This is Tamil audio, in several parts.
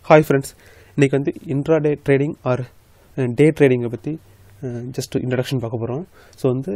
ஹாய் ஃப்ரெண்ட்ஸ் இன்றைக்கி வந்து இன்ட்ராடே ட்ரேடிங் ஆர் டே ட்ரேடிங்கை பற்றி ஜஸ்ட் இன்ட்ரடக்ஷன் பார்க்க போகிறோம் ஸோ வந்து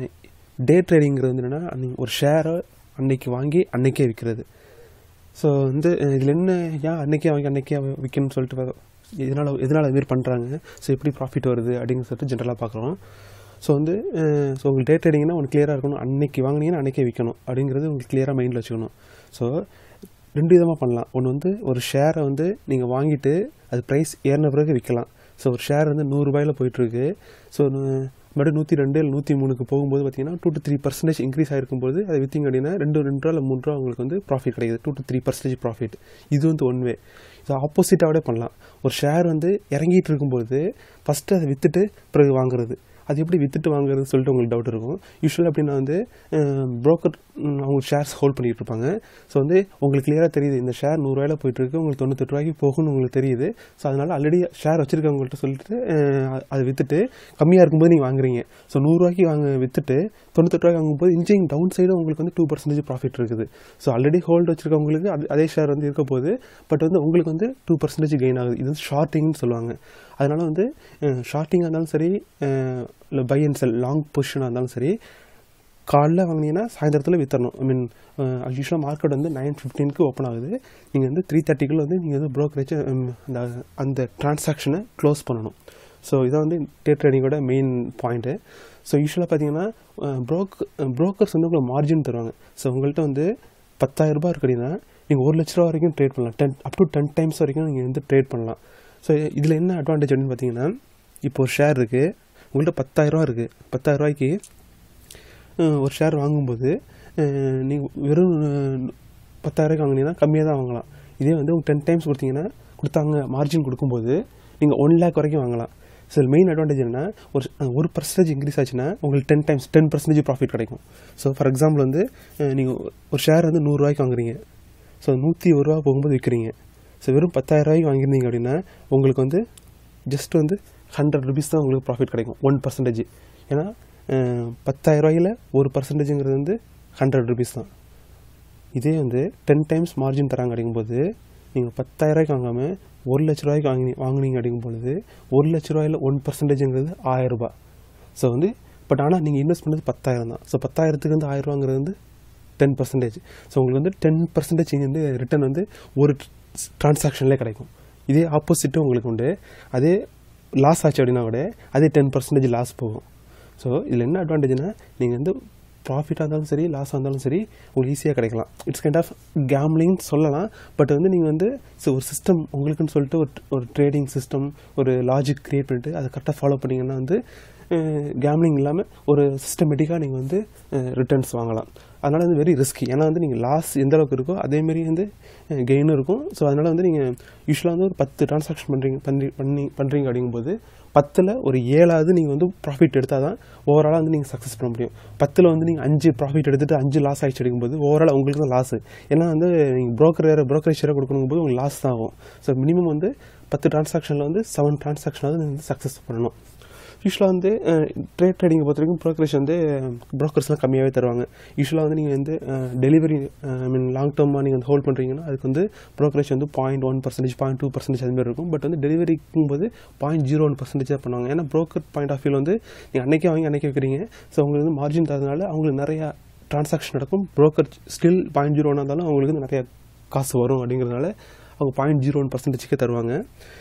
டே ட்ரேடிங்கிறது வந்து என்னென்னா நீங்கள் ஒரு ஷேரை அன்னைக்கு வாங்கி அன்னைக்கே விற்கிறது ஸோ வந்து இதில் என்ன ஏன் அன்னைக்கே வாங்கி அன்னைக்கே விற்கணும்னு சொல்லிட்டு பா- எதனால் எதனால் அதுமாரி பண்ணுறாங்க ஸோ எப்படி ப்ராஃபிட் வருது அப்படின்னு சொல்லிட்டு ஜென்ரலாக பார்க்குறோம் ஸோ வந்து ஸோ உங்களுக்கு டே ட்ரேடிங்னா உங்களுக்கு கிளியராக இருக்கணும் அன்னைக்கு வாங்கினீங்கன்னா அன்னைக்கே விற்கணும் அப்படிங்கிறது உங்களுக்கு கிளியராக மைண்டில் வச்சுக்கணும் ஸோ ரெண்டு விதமாக பண்ணலாம் ஒன்று வந்து ஒரு ஷேரை வந்து நீங்கள் வாங்கிட்டு அது ப்ரைஸ் ஏறின பிறகு விற்கலாம் ஸோ ஒரு ஷேர் வந்து நூறுரூபாயில் போயிட்டுருக்கு ஸோ மறுபடியும் நூற்றி ரெண்டு இல்லை நூற்றி மூணுக்கு போகும்போது பார்த்தீங்கன்னா two to three percentage increase ஆகிருக்கும்போது அதை வித்திங் அப்படின்னா ரெண்டு ரெண்டு ரூபா இல்லை மூணு ரூபா உங்களுக்கு வந்து ப்ராஃபிட் கிடைக்குது two to three percentage profit இது வந்து ஒன் வே ஸோ ஆப்போசிட்டாகவே பண்ணலாம் ஒரு ஷேர் வந்து இறங்கிட்டு இருக்கும்போது ஃபஸ்ட்டு அதை விற்றுட்டு பிறகு வாங்குறது அது எப்படி வித்துட்டு வாங்குறதுன்னு சொல்லிட்டு உங்களுக்கு டவுட் இருக்கும் யூஸ்வலாக அப்படின்னா வந்து ப்ரோக்கர் அவங்க ஷேர்ஸ் ஹோல்ட் பண்ணிட்டு இருப்பாங்க ஸோ வந்து உங்களுக்கு கிளியராக தெரியுது இந்த ஷேர் நூறுரூவாயில் போயிட்டு இருக்கு உங்களுக்கு தொண்ணூத்தெட்டு ரூபாய்க்கு போகும்னு உங்களுக்கு தெரியுது ஸோ அதனால் ஆல்ரெடி ஷேர் வச்சிருக்கவங்கள்ட்ட சொல்லிட்டு அஹ், அதை வித்துட்டு கம்மியாக இருக்கும்போது நீங்கள் வாங்குறீங்க ஸோ நூறுரூவாய்க்கு வாங்க வித்துட்டு தொண்ணூத்தெட்டு ரூபாய்க்கு வாங்கும்போது இன்ஜிங் டவுன் சைடு உங்களுக்கு வந்து டூ பர்சன்டேஜ் ப்ராஃபிட் இருக்குது ஸோ ஆல்ரெடி ஹோல்டு வச்சிருக்கவங்களுக்கு அது அதே ஷேர் வந்து இருக்க போகுது பட் வந்து உங்களுக்கு வந்து டூ பர்சன்டேஜ் கெயின் ஆகுது இது வந்து ஷார்ட்டிங்னு சொல்லுவாங்க அதனால் வந்து ஷார்ட்டிங்காக இருந்தாலும் சரி இல்லை பை அண்ட் செல் லாங் பொசிஷனாக இருந்தாலும் சரி காலைல வாங்கினீங்கன்னா சாயந்தரத்தில் வித்தரணும் ஐ மீன் யூஸ்வலாக மார்க்கெட் வந்து நைன் ஃபிஃப்டீனுக்கு ஓப்பன் ஆகுது நீங்கள் வந்து த்ரீ தேர்ட்டிக்குள்ள வந்து நீங்கள் வந்து ப்ரோக்கரேஜ் அந்த அந்த டிரான்சாக்ஷனை க்ளோஸ் பண்ணணும் ஸோ இதான் வந்து டே ட்ரேடிங்கோட மெயின் பாயிண்ட்டு ஸோ யூஸ்வலாக பார்த்தீங்கன்னா ப்ரோக் ப்ரோக்கர்ஸ் வந்து உங்களுக்கு மார்ஜின் தருவாங்க ஸோ உங்கள்கிட்ட வந்து பத்தாயிரம் ரூபாய் இருக்கு அப்படின்னா நீங்கள் ஒரு லட்ச ரூபா வரைக்கும் ட்ரேட் பண்ணலாம் ten up to ten times வரைக்கும் நீங்கள் வந்து ட்ரேட் பண்ணலாம் ஸோ இதில் என்ன அட்வான்டேஜ் அப்படின்னு பார்த்தீங்கன்னா இப்போ ஒரு ஷேர் இருக்குது உங்கள்கிட்ட பத்தாயிரரூவா இருக்குது பத்தாயிரம் ரூபாய்க்கு அஹ், ஒரு ஷேர் வாங்கும்போது நீங்கள் வெறும் பத்தாயிரம் வாங்கினீங்கன்னா கம்மியாக தான் வாங்கலாம் இதே வந்து உங்களுக்கு டென் டைம்ஸ் கொடுத்தீங்கன்னா கொடுத்தாங்க மார்ஜின் கொடுக்கும்போது நீங்கள் ஒன் லேக் வரைக்கும் வாங்கலாம் ஸோ மெயின் அட்வான்டேஜ் என்ன ஒரு ஒரு பர்சன்டேஜ் இன்க்ரீஸ் ஆச்சுன்னா உங்களுக்கு ten times ten percentage profit கிடைக்கும் ஸோ ஃபார் எக்ஸாம்பிள் வந்து நீங்கள் ஒரு ஷேர் வந்து நூறுரூவாய்க்கு வாங்குறீங்க ஸோ நூற்றி ஒரு ரூபா போகும்போது விற்கிறீங்க ஸோ வெறும் பத்தாயிரம் ரூபாய்க்கு வாங்கியிருந்தீங்க அப்படின்னா உங்களுக்கு வந்து ஜஸ்ட் வந்து ஹண்ட்ரட் ருபீஸ் தான் உங்களுக்கு ப்ராஃபிட் கிடைக்கும் ஒன் பர்சன்டேஜ் ஏன்னா பத்தாயிரம் ரூபாயில் ஒரு பர்சன்டேஜுங்கிறது வந்து ஹண்ட்ரட் ருபீஸ் தான் இதே வந்து டென் டைம்ஸ் மார்ஜின் தராங்க அப்படிங்கும்போது நீங்கள் பத்தாயிரம் ரூபாய்க்கு வாங்காமல் ஒரு லட்ச ரூபாய்க்கு வாங்கி வாங்குனீங்க அப்படிங்கும் பொழுது ஒரு லட்ச ரூபாயில் ஒன் பர்சன்டேஜுங்கிறது ஆயிரம் ரூபாய் ஸோ வந்து பட் ஆனால் நீங்கள் இன்வெஸ்ட் பண்ணது பத்தாயிரம் தான் ஸோ பத்தாயிரத்துக்கு வந்து ஆயிரம் ரூபாங்கிறது வந்து டென் பர்சன்டேஜ் ஸோ உங்களுக்கு வந்து டென் பர்சன்டேஜ் வந்து ரிட்டர்ன் வந்து ஒரு டிரான்சாக்ஷன்லேயே கிடைக்கும் இதே ஆப்போசிட்டும் உங்களுக்கு உண்டு அதே லாஸ் ஆச்சு அப்படின்னா கூட அதே டென் பர்சன்டேஜ் லாஸ் போகும் ஸோ இதில் என்ன அட்வான்டேஜ்னா நீங்கள் வந்து ப்ராஃபிட்டாக இருந்தாலும் சரி லாஸாக இருந்தாலும் சரி உங்களுக்கு ஈஸியாக கிடைக்கலாம் இட்ஸ் கைண்ட் ஆஃப் கேம்லிங் சொல்லலாம் பட் வந்து நீங்கள் வந்து so ஒரு சிஸ்டம் உங்களுக்குன்னு சொல்லிட்டு ஒரு ஒரு ட்ரேடிங் சிஸ்டம் ஒரு லாஜிக் க்ரியேட் பண்ணிட்டு அதை கரெக்டாக ஃபாலோ பண்ணிங்கன்னா வந்து கேம்லிங் இல்லாமல் ஒரு சிஸ்டமேட்டிக்காக நீங்கள் வந்து ரிட்டர்ன்ஸ் வாங்கலாம் அதனால் வந்து வெரி ரிஸ்கி ஏன்னா வந்து நீங்கள் லாஸ் எந்த அளவுக்கு இருக்கோ அதேமாரி வந்து கெயினும் இருக்கும் ஸோ அதனால் வந்து நீங்கள் யூஸ்வலாக வந்து ஒரு பத்து டிரான்சாக்ஷன் பண்ணுறீங்க பண்ணி பண்ணி பண்ணுறீங்க அப்படிங்கும்போது பத்தில் ஒரு ஏழாவது நீங்கள் வந்து ப்ராஃபிட் எடுத்தால் தான் ஓவராலாக வந்து நீங்கள் சக்ஸஸ் பண்ண முடியும் பத்தில் வந்து நீங்கள் அஞ்சு ப்ராஃபிட் எடுத்துட்டு அஞ்சு லாஸ் ஆகிடுச்சு எடுக்கும்போது ஓவரால் உங்களுக்கு தான் லாஸ் ஏன்னா வந்து நீங்கள் broker வேறு brokerage ஷேராக கொடுக்கணும் போது உங்களுக்கு லாஸ் தான் ஆகும் ஸோ மினிமம் வந்து பத்து டிரான்சாக்ஷனில் வந்து செவன் டிரான்சாக்ஷனாவது நீங்கள் வந்து சக்ஸஸ் பண்ணணும் யூஸ்வலாக வந்து ட்ரேட் ட்ரேடிங்கை பொறுத்த வரைக்கும் ப்ரோக்கரேஜ் வந்து ப்ரோக்கர்ஸ்லாம் கம்மியாகவே தருவாங்க யூஸ்வலாக வந்து நீங்கள் வந்து டெலிவரி ஐ மீன் லாங் டேர்மாக நீங்கள் வந்து ஹோல்ட் பண்ணுறீங்கன்னா அதுக்கு வந்து ப்ரோக்கரேஜ் வந்து point one percentage point two percentage அதுமாரி இருக்கும் பட் வந்து டெலிவரிக்கும் போது பாயிண்ட் ஜீரோ ஒன் பர்சன்டேஜ் தான் பண்ணுவாங்க ஏன்னா ப்ரோக்கர் பாயிண்ட் ஆஃப் வியூ வந்து நீங்கள் அன்னைக்கே வாங்கி அன்னைக்கே வைக்கிறீங்க ஸோ உங்களுக்கு வந்து மார்ஜின் தரதுனால அவங்களுக்கு நிறையா டிரான்சாக்ஷன் நடக்கும் ப்ரோக்கர் ஸ்டில் பாயிண்ட் ஜீரோ ஒன்னாக இருந்தாலும் அவங்களுக்கு வந்து நிறையா காசு வரும் அப்படிங்கிறதுனால அவங்க பாயிண்ட் ஜீரோ ஒன் பர்சன்டேஜ்க்கே தருவாங்க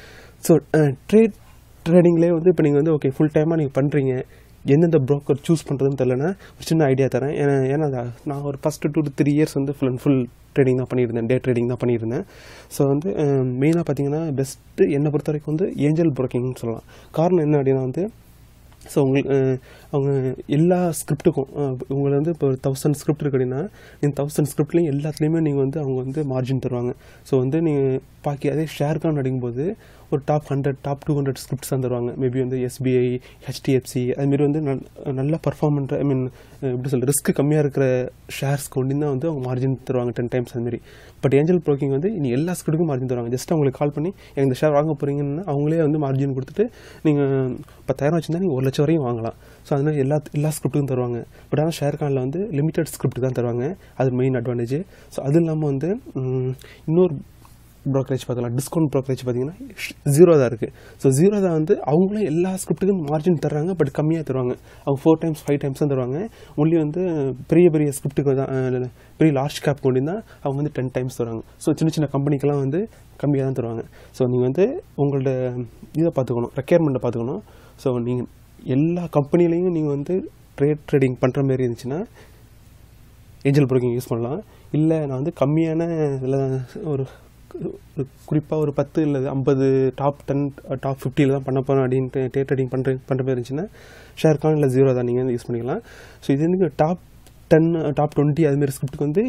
ஸோ ட்ரேட் ட்ரேடிங்லேயே வந்து இப்போ நீங்கள் வந்து ஓகே ஃபுல் டைமாக நீங்கள் பண்ணுறீங்க எந்தெந்த ப்ரோக்கர் சூஸ் பண்ணுறதுன்னு தெரிலனா ஒரு சின்ன ஐடியா தரேன் ஏன்னா ஏன்னா அது நான் ஒரு first two to three years வந்து ஃபுல் அண்ட் ஃபுல் ட்ரேடிங் தான் பண்ணியிருந்தேன் டே ட்ரேடிங் தான் பண்ணியிருந்தேன் ஸோ வந்து மெயினாக பார்த்தீங்கன்னா பெஸ்ட்டு என்னை பொறுத்த வரைக்கும் வந்து ஏஞ்சல் ப்ரோக்கிங்னு சொல்லலாம் காரணம் என்ன அப்படின்னா வந்து ஸோ உங்களுக்கு அஹ், அவங்க எல்லா ஸ்கிரிப்ட்டுக்கும் உங்களை வந்து இப்போ தௌசண்ட் ஸ்கிரிப்ட் இருக்கு அப்படின்னா இந்த தௌசண்ட் ஸ்கிரிப்ட்லேயும் எல்லாத்துலேயுமே நீங்கள் வந்து அவங்க வந்து மார்ஜின் தருவாங்க ஸோ வந்து நீங்கள் பாக்கி அதே ஷேர் கான் அடிக்கும்போது ஒரு top hundred top two hundred scripts தான் தருவாங்க மேபி வந்து எஸ்பிஐ ஹெச்டிஎஃப்சி அதுமாரி வந்து நல்- நல்ல பர்ஃபார்மன்ட் ஐ மீன் எப்படி சொல்ல ரிஸ்க் கம்மியாக இருக்கிற ஷேர்ஸ் கொண்டு தான் வந்து அவங்க மார்ஜின் தருவாங்க டென் டைம்ஸ் அதுமாரி பட் ஏஞ்சல் ப்ரோக்கிங் வந்து இனி எல்லா ஸ்கிரிப்ட்டுக்கும் மார்ஜின் தருவாங்க ஜஸ்ட் அவங்களுக்கு கால் பண்ணி எனக்கு இந்த ஷேர் வாங்க போகிறீங்கன்னா அவங்களே வந்து மார்ஜின் கொடுத்துட்டு நீங்கள் பத்தாயிரம் வச்சுருந்தா நீங்கள் ஒரு லட்சம் வரையும் வாங்கலாம் ஸோ அதனால எல்லா எல்லா ஸ்கிரிப்ட்டுக்கும் தருவாங்க பட் ஆனால் ஷேர் கானில் வந்து லிமிட்டட் ஸ்கிரிப்ட் தான் தருவாங்க அது மெயின் அட்வான்டேஜ் ஸோ அது இல்லாமல் வந்து ம், இன்னொரு ப்ரோக்கரேஜ் பார்க்கலாம் டிஸ்கவுண்ட் ப்ரோக்கரேஜ் பார்த்தீங்கன்னா ஜீரோ தான் இருக்குது ஸோ ஜீரோ தான் வந்து அவங்களும் எல்லா ஸ்கிரிப்ட்டுக்கும் மார்ஜின் தர்றாங்க பட் கம்மியாக தருவாங்க அவங்க ஃபோர் டைம்ஸ் ஃபைவ் டைம்ஸ் தான் தருவாங்க ஒன்லி வந்து பெரிய பெரிய ஸ்கிரிப்ட்டுக்கு தான் அஹ், பெரிய லார்ஜ் கேப் கொண்டு தான் அவங்க வந்து டென் டைம்ஸ் தருவாங்க ஸோ சின்ன சின்ன கம்பெனிக்கெல்லாம் வந்து கம்மியாக தான் தருவாங்க ஸோ நீங்கள் வந்து உங்களோட இதை பார்த்துக்கணும் ரெக்யர்மெண்ட்டை பார்த்துக்கணும் ஸோ நீங்கள் எல்லா கம்பெனிலையும் நீங்கள் வந்து ட்ரேட் ட்ரேடிங் பண்ணுற மாதிரி இருந்துச்சுன்னா ஏஞ்சல் ப்ரோக்கிங் யூஸ் பண்ணலாம் இல்லை நான் வந்து கம்மியான இதில் ஒரு ஒரு குறிப்பாக ஒரு பத்து இல்லை ஐம்பது டாப் டென் டாப் ஃபிஃப்டியில் தான் பண்ண போகிறோம் அப்படின்ட்டு டே ட்ரேடிங் பண்ணுற பண்ணுற மாதிரி இருந்துச்சுன்னா ஷேர் கான் இல்லை ஜீரோ தான் நீங்கள் வந்து யூஸ் பண்ணிக்கலாம் ஸோ இது வந்து டாப் டென் டாப் டுவெண்ட்டி அதுமாரி ஸ்கிரிப்ட்டுக்கு வந்து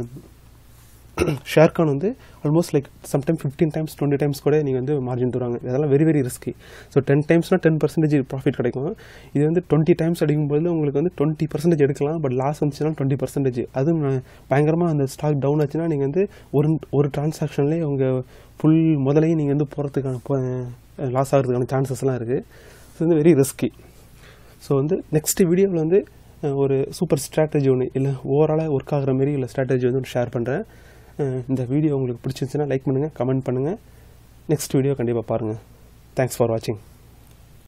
ஷேர் கான் வந்து almost like sometime fifteen times twenty times கூட நீங்கள் வந்து மார்ஜின் தருவாங்க இதெல்லாம் very very risky so ten டைம்ஸ்னால் டென் பர்சன்டேஜ் ப்ராஃபிட் கிடைக்கும் இது வந்து டுவெண்ட்டி டைம்ஸ் அடிக்கும்போது உங்களுக்கு வந்து டுவெண்ட்டி பர்சன்டேஜ் எடுக்கலாம் பட் லாஸ் வந்துச்சுன்னா டுவெண்ட்டி பர்சன்டேஜ் அதுவும் நான் பயங்கரமாக அந்த ஸ்டாக் டவுன் ஆச்சுன்னா நீங்கள் வந்து ஒரு ஒரு டிரான்சாக்ஷன்லேயே உங்கள் ஃபுல் முதலையும் நீங்கள் வந்து போகிறதுக்கான லாஸ் ஆகிறதுக்கான சான்சஸ்லாம் இருக்குது ஸோ வந்து வெரி ரிஸ்கி ஸோ வந்து நெக்ஸ்ட் வீடியோவில் வந்து அஹ், ஒரு சூப்பர் ஸ்ட்ராட்டஜி ஒன்று இல்லை ஓவராலாக ஒர்க் ஆகுற மாரி இல்லை ஸ்ட்ராட்டஜி வந்து ஷேர் பண்ணுறேன் இந்த வீடியோ உங்களுக்கு பிடிச்சிருந்துச்சுன்னா லைக் பண்ணுங்கள் கமெண்ட் பண்ணுங்கள் நெக்ஸ்ட் வீடியோ கண்டிப்பாக பாருங்கள் தேங்க்ஸ் ஃபார் வாட்சிங்